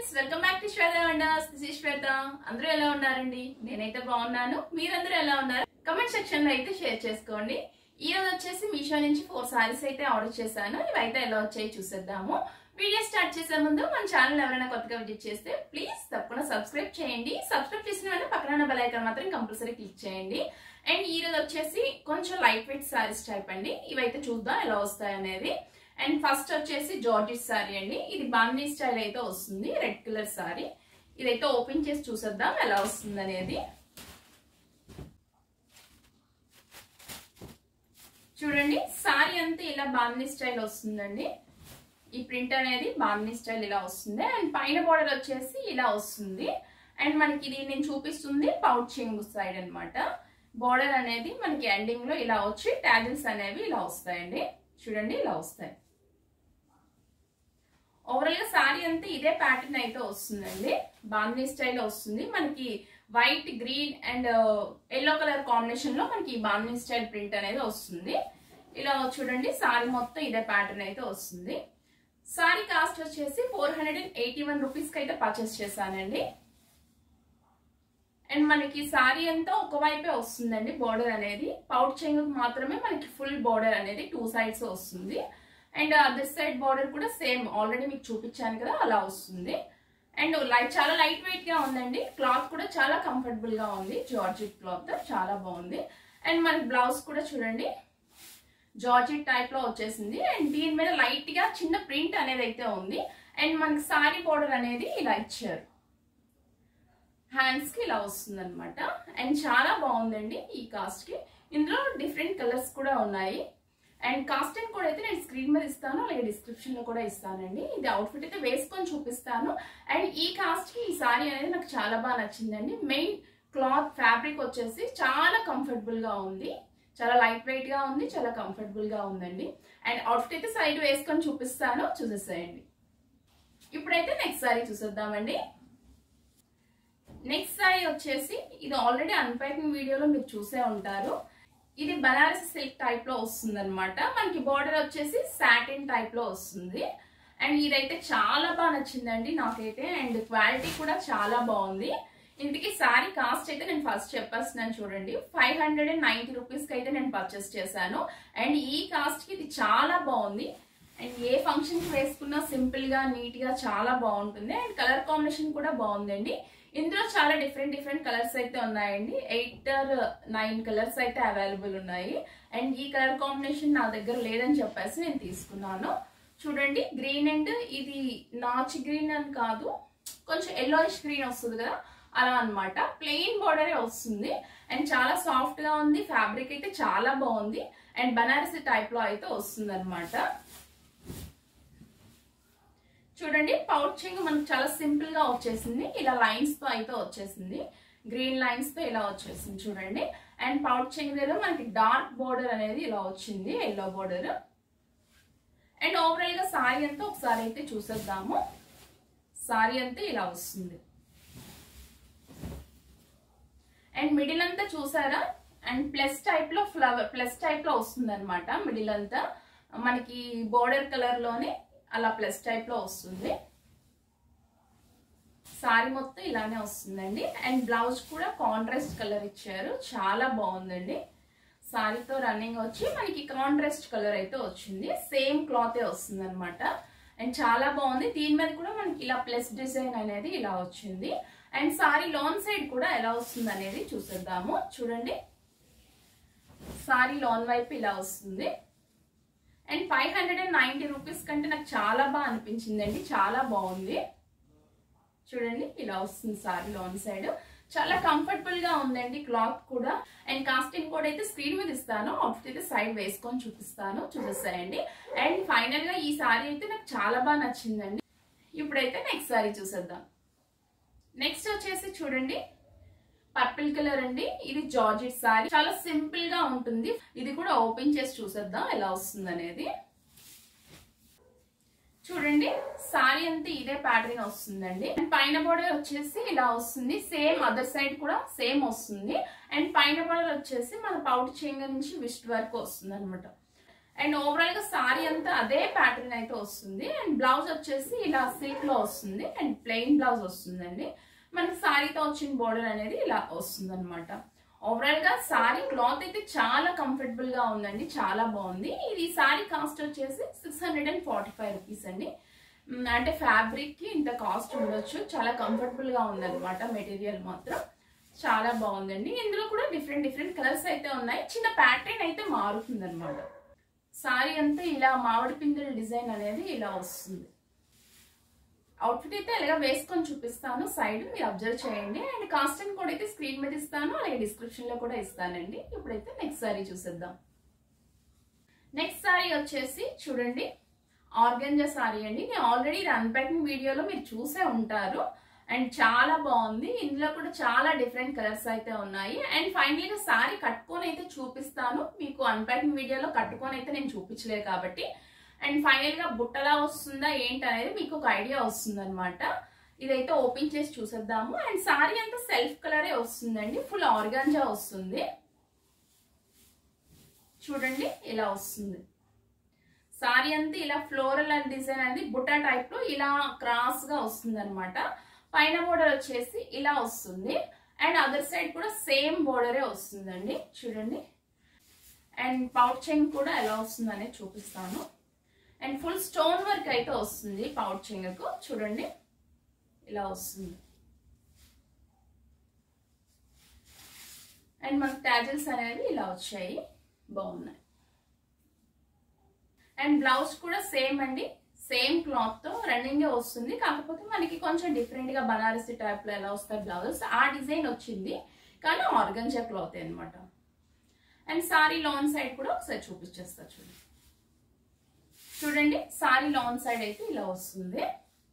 welcome back to Shweta wonders this is Shweta అందరూ ఎలా ఉన్నారండి నేనైతే బాగున్నాను మీరందరూ ఎలా ఉన్నారు కమెంట్ సెక్షన్ లో అయితే షేర్ చేసుకోండి ఈ రోజు వచ్చేసి మీషో నుంచి ఫోర్ సారీస్ అయితే ఆర్డర్ చేశాను ఇవైతే ఎలా వచ్చాయి చూసేద్దాము వీడియో స్టార్ట్ చేసే ముందు మన ఛానల్ ఎవరైనా కొత్తగా విజిట్ చేస్తే ప్లీజ్ తప్పకుండా సబ్స్క్రైబ్ చేయండి సబ్స్క్రైబ్ చేసిన వెంటనే పక్కన బెల్ ఐకాన్ మాత్రం కంపల్సరీ క్లిక్ చేయండి అండ్ ఈ రోజు వచ్చేసి కొంచెం లైట్ వెయిట్ సారీస్ టైప్ అండి ఇవైతే చూద్దాం ఎలా వస్తాయి అనేది అండ్ ఫస్ట్ వచ్చేసి జార్జిట్ సారీ అండి ఇది బాందీ స్టైల్ అయితే వస్తుంది రెడ్ కలర్ సారీ ఇదైతే ఓపెన్ చేసి చూసేద్దాం ఎలా వస్తుంది అనేది చూడండి సారీ అంతా ఇలా బాందీ స్టైల్ వస్తుందండి ఈ ప్రింట్ అనేది బాందీ స్టైల్ ఇలా వస్తుంది అండ్ పైన బార్డర్ వచ్చేసి ఇలా వస్తుంది అండ్ మనకి ఇది నేను చూపిస్తుంది పౌచింగ్ సైడ్ అనమాట బార్డర్ అనేది మనకి ఎండింగ్ లో ఇలా వచ్చి ట్యాజిల్స్ అనేవి ఇలా వస్తాయండి చూడండి ఇలా వస్తాయి ఓవరాల్ గా సారీ అంతా ఇదే ప్యాటర్న్ అయితే వస్తుందండి బాందీ స్టైల్ వస్తుంది మనకి white green and yellow colour combination లో మనకి బాందీ స్టైల్ ప్రింట్ అనేది వస్తుంది ఇలా చూడండి సారీ మొత్తం ఇదే ప్యాటర్న్ అయితే వస్తుంది సారీ కాస్ట్ వచ్చేసి four hundred and eighty one rupees కి అయితే పర్చేస్ చేశానండి అండ్ మనకి సారీ అంతా ఒకవైపే వస్తుందండి బోర్డర్ అనేది పౌట్ చెంగు మాత్రమే మనకి ఫుల్ బోర్డర్ అనేది టూ సైడ్స్ వస్తుంది అండ్ అదర్ సైడ్ బార్డర్ కూడా సేమ్ ఆల్రెడీ మీకు చూపించాను కదా అలా వస్తుంది అండ్ లైట్ చాలా లైట్ వెయిట్ గా ఉందండి క్లాత్ కూడా చాలా కంఫర్టబుల్ గా ఉంది జార్జిట్ క్లాత్ చాలా బాగుంది అండ్ మనకి బ్లౌజ్ కూడా చూడండి జార్జిట్ టైప్ లో వచ్చేసింది అండ్ దీని మీద లైట్ గా చిన్న ప్రింట్ అనేది అయితే ఉంది అండ్ మనకి సారీ బార్డర్ అనేది ఇలా ఇచ్చారు హ్యాండ్స్ కి ఇలా వస్తుంది అనమాట అండ్ చాలా బాగుందండి ఈ కాస్ట్ కి ఇందులో డిఫరెంట్ కలర్స్ కూడా ఉన్నాయి అండ్ కాస్టింగ్ కూడా అయితే నేను స్క్రీన్ మీద ఇస్తాను అలాగే డిస్క్రిప్షన్ లో కూడా ఇస్తానండి ఇది అవుట్ఫిట్ అయితే వేసుకొని చూపిస్తాను అండ్ ఈ కాస్ట్ కి ఈ సారీ అనేది నాకు చాలా బాగా నచ్చిందండి మెయిన్ క్లాత్ ఫ్యాబ్రిక్ వచ్చేసి చాలా కంఫర్టబుల్ గా ఉంది చాలా లైట్ వెయిట్ గా ఉంది చాలా కంఫర్టబుల్ గా ఉందండి అండ్ అవుట్ఫిట్ అయితే సైడ్ వేసుకొని చూపిస్తాను చూసేసేయండి ఇప్పుడైతే నెక్స్ట్ సారీ చూసేద్దామండి నెక్స్ట్ సారీ వచ్చేసి ఇది ఆల్రెడీ అన్పాకింగ్ వీడియోలో మీరు చూసే ఉంటారు ఇది బనారస్ సిల్క్ టైప్ లో వస్తుంది అనమాట మనకి బార్డర్ వచ్చేసి సాటిన్ టైప్ లో వస్తుంది అండ్ ఇదైతే చాలా బాగా నచ్చిందండి నాకైతే అండ్ క్వాలిటీ కూడా చాలా బాగుంది ఇంటికి శారీ కాస్ట్ అయితే నేను ఫస్ట్ చెప్పేస్తున్నాను చూడండి ఫైవ్ హండ్రెడ్ అండ్ నైన్టీ రూపీస్కి అయితే నేను పర్చేస్ చేశాను అండ్ ఈ కాస్ట్కి ఇది చాలా బాగుంది అండ్ ఏ ఫంక్షన్కి వేసుకున్నా సింపుల్గా నీట్గా చాలా బాగుంటుంది అండ్ కలర్ కాంబినేషన్ కూడా బాగుందండి ఇందులో చాలా డిఫరెంట్ డిఫరెంట్ కలర్స్ అయితే ఉన్నాయండి ఎయిట్ ఆర్ నైన్ కలర్స్ అయితే అవైలబుల్ ఉన్నాయి అండ్ ఈ కలర్ కాంబినేషన్ నా దగ్గర లేదని చెప్పేసి నేను తీసుకున్నాను చూడండి గ్రీన్ అండ్ ఇది నాచ్ గ్రీన్ అని కాదు కొంచెం ఎల్లోయిష్ గ్రీన్ వస్తుంది కదా అలా అనమాట ప్లెయిన్ బార్డరే వస్తుంది అండ్ చాలా సాఫ్ట్ గా ఉంది ఫ్యాబ్రిక్ అయితే చాలా బాగుంది అండ్ బనారసి టైప్ లో అయితే వస్తుంది అనమాట చూడండి పౌచింగ్ మనకు చాలా సింపుల్ గా వచ్చేసింది ఇలా లైన్స్ తో అయితే వచ్చేసింది గ్రీన్ లైన్స్ తో ఇలా వచ్చేసింది చూడండి అండ్ పౌచింగ్ దగ్గర మనకి డార్క్ బోర్డర్ అనేది ఇలా వచ్చింది ఎల్లో బోర్డర్ అండ్ ఓవరాల్ గా సారీ అంతా ఒకసారి అయితే చూసేద్దాము సారీ అంతా ఇలా వస్తుంది అండ్ మిడిల్ అంతా చూసారా అండ్ ప్లస్ టైప్ లో ఫ్లవర్ ప్లస్ టైప్ లో వస్తుంది అనమాట మిడిల్ అంతా మనకి బోర్డర్ కలర్ లోనే అలా ప్లస్ టైప్ లో వస్తుంది సారీ మొత్తం ఇలానే వస్తుందండి అండ్ బ్లౌజ్ కూడా కాంట్రాస్ట్ కలర్ ఇచ్చారు చాలా బాగుందండి సారీతో రన్నింగ్ వచ్చి మనకి కాంట్రాస్ట్ కలర్ అయితే వచ్చింది సేమ్ క్లాతే వస్తుంది అనమాట అండ్ చాలా బాగుంది దీని మీద కూడా మనకి ఇలా ప్లస్ డిజైన్ అనేది ఇలా వచ్చింది అండ్ సారీ లోన్ సైడ్ కూడా ఎలా వస్తుంది అనేది చూసేద్దాము చూడండి సారీ లోన్ వైపు ఇలా వస్తుంది and five hundred and ninety rupees కంటే నాకు చాలా బాగా అనిపించిందండి చాలా బాగుంది చూడండి ఇలా వస్తుంది సారీ లోన్ సైడ్ చాలా కంఫర్టబుల్ గా ఉందండి క్లాత్ కూడా అండ్ కాస్టింగ్ కూడా అయితే స్క్రీన్ మీద ఇస్తాను అవుట్ఫిట్ అయితే సైడ్ వేసుకొని చూపిస్తాను చూసేస్తాయండి అండ్ ఫైనల్ గా ఈ సారీ అయితే నాకు చాలా బాగా నచ్చిందండి ఇప్పుడైతే నెక్స్ట్ సారీ చూసేద్దాం నెక్స్ట్ వచ్చేసి చూడండి పర్పుల్ కలర్ అండి ఇది జార్జెట్ సారీ చాలా సింపుల్ గా ఉంటుంది ఇది కూడా ఓపెన్ చేసి చూసేద్దాం ఎలా వస్తుంది అనేది చూడండి సారీ అంతా ఇదే ప్యాటర్న్ వస్తుందండి అండ్ పైన బోర్డర్ వచ్చేసి ఇలా వస్తుంది సేమ్ అదర్ సైడ్ కూడా సేమ్ వస్తుంది అండ్ పైన బోర్డర్ వచ్చేసి మన పౌట్ చేంగ నుంచి విస్ట్ వరకు వస్తుంది అనమాట అండ్ ఓవరాల్ గా సారీ అంతా అదే ప్యాటర్న్ అయితే వస్తుంది అండ్ బ్లౌజ్ వచ్చేసి ఇలా సిల్క్ లో వస్తుంది అండ్ ప్లెయిన్ బ్లౌజ్ వస్తుందండి మనకి సారీతో వచ్చిన బోర్డర్ అనేది ఇలా వస్తుంది అనమాట ఓవరాల్ గా సారీ క్లాత్ అయితే చాలా కంఫర్టబుల్ గా ఉందండి చాలా బాగుంది ఇది సారీ కాస్ట్ వచ్చేసి six hundred and forty five rupees అండి మ్, అంటే ఫ్యాబ్రిక్ కి ఇంత కాస్ట్ ఉండొచ్చు చాలా కంఫర్టబుల్ గా ఉందన్నమాట మెటీరియల్ మాత్రం చాలా బాగుందండి ఇందులో కూడా డిఫరెంట్ డిఫరెంట్ కలర్స్ అయితే ఉన్నాయి చిన్న ప్యాటర్న్ అయితే మారుతుంది అనమాట సారీ అంతా ఇలా మామిడి పిందెల డిజైన్ అనేది ఇలా వస్తుంది అవుట్ఫిట్ అయితే ఇలాగా వేసుకొని చూపిస్తాను సైడ్ మీరు అబ్జర్వ్ చేయండి అండ్ కాస్టింగ్ కూడా అయితే స్క్రీన్ మీద ఇస్తాను అలాగే డిస్క్రిప్షన్ లో కూడా ఇస్తానండి ఇప్పుడైతే నెక్స్ట్ సారీ చూసేద్దాం నెక్స్ట్ సారీ వచ్చేసి చూడండి ఆర్గంజా సారీ అండి నేను ఆల్రెడీ అన్పాకింగ్ వీడియోలో మీరు చూసే ఉంటారు అండ్ చాలా బాగుంది ఇందులో కూడా చాలా డిఫరెంట్ కలర్స్ అయితే ఉన్నాయి అండ్ ఫైనల్ గా సారీ కట్టుకొని అయితే చూపిస్తాను మీకు అన్పాకింగ్ వీడియోలో కట్టుకొని అయితే నేను చూపించలేదు కాబట్టి అండ్ ఫైనల్ గా బుట్టలా వస్తుందా ఏంటి అనేది మీకు ఒక ఐడియా వస్తుంది అనమాట ఇదైతే ఓపెన్ చేసి చూసేద్దాము అండ్ సారీ అంతా సెల్ఫ్ కలరే వస్తుందండి ఫుల్ ఆర్గాంజా వస్తుంది చూడండి ఇలా వస్తుంది సారీ అంతా ఇలా ఫ్లోరల్ అండ్ డిజైన్ అనేది బుట్ట టైప్ లో ఇలా క్రాస్ గా వస్తుంది అనమాట పైన బోర్డర్ వచ్చేసి ఇలా వస్తుంది అండ్ అదర్ సైడ్ కూడా సేమ్ బోర్డరే వస్తుందండి చూడండి అండ్ పౌట్ చైన్ కూడా ఎలా వస్తుంది అనేది చూపిస్తాను అండ్ ఫుల్ స్టోన్ వర్క్ అయితే వస్తుంది పౌట్ చెంగకు చూడండి ఇలా వస్తుంది అండ్ మనకు ట్యాజల్స్ అనేవి ఇలా వచ్చాయి బాగున్నాయి అండ్ బ్లౌజ్ కూడా సేమ్ అండి సేమ్ క్లాత్ తో రన్నింగ్ వస్తుంది కాకపోతే మనకి కొంచెం డిఫరెంట్ గా బనారసి టైప్ లో ఎలా వస్తాయి బ్లౌజెస్ ఆ డిజైన్ వచ్చింది కానీ ఆర్గంజా క్లాత్ అనమాట అండ్ సారీ లాన్ సైడ్ కూడా ఒకసారి చూపించేస్తా చూడండి చూడండి సారీ లాన్ సైడ్ అయితే ఇలా వస్తుంది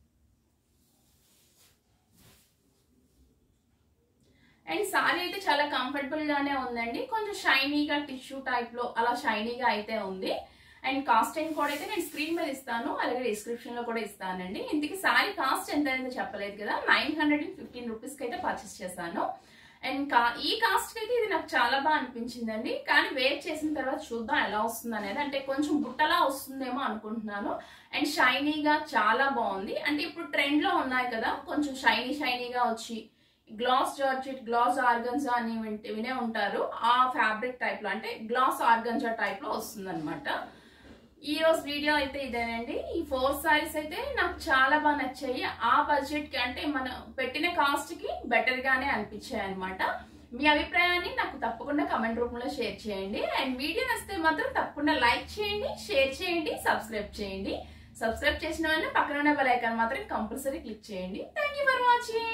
అండ్ సారీ అయితే చాలా కంఫర్టబుల్ గానే ఉందండి కొంచెం షైనీగా టిష్యూ టైప్ లో అలా షైనీగా అయితే ఉంది అండ్ కాస్ట్ అండ్ కూడా అయితే నేను స్క్రీన్ మీద ఇస్తాను అలాగే డిస్క్రిప్షన్ లో కూడా ఇస్తానండి ఇంతకీ సారీ కాస్ట్ ఎంత అనేది చెప్పలేదు కదా nine hundred and fifteen rupees కి అయితే పర్చేస్ చేశాను అండ్ కా ఈ కాస్ట్ కి అయితే ఇది నాకు చాలా బాగా అనిపించిందండి కానీ వేర్ చేసిన తర్వాత చూద్దాం ఎలా వస్తుంది అనేది అంటే కొంచెం బుట్టలా వస్తుందేమో అనుకుంటున్నాను అండ్ షైనీగా చాలా బాగుంది అంటే ఇప్పుడు ట్రెండ్ లో ఉన్నాయి కదా కొంచెం షైనీ షైనీగా వచ్చి గ్లాస్ జార్జెట్ గ్లాస్ ఆర్గన్జా అని వింటే వినే ఉంటారు ఆ ఫ్యాబ్రిక్ టైప్ లో అంటే గ్లాస్ ఆర్గన్జా టైప్ లో వస్తుంది అనమాట ఈ రోజు వీడియో అయితే ఇదేనండి ఈ ఫోర్ సారీస్ అయితే నాకు చాలా బాగా నచ్చాయి ఆ బడ్జెట్ కి అంటే మనం పెట్టిన కాస్ట్ కి బెటర్ గానే అనిపించాయి అనమాట మీ అభిప్రాయాన్ని నాకు తప్పకుండా కమెంట్ రూపంలో షేర్ చేయండి అండ్ వీడియో నచ్చితే మాత్రం తప్పకుండా లైక్ చేయండి షేర్ చేయండి సబ్స్క్రైబ్ చేయండి సబ్స్క్రైబ్ చేసిన వెంటనే పక్కన ఉన్న బెల్ ఐకాన్ మాత్రం కంపల్సరీ క్లిక్ చేయండి థ్యాంక్ యూ ఫర్ వాచింగ్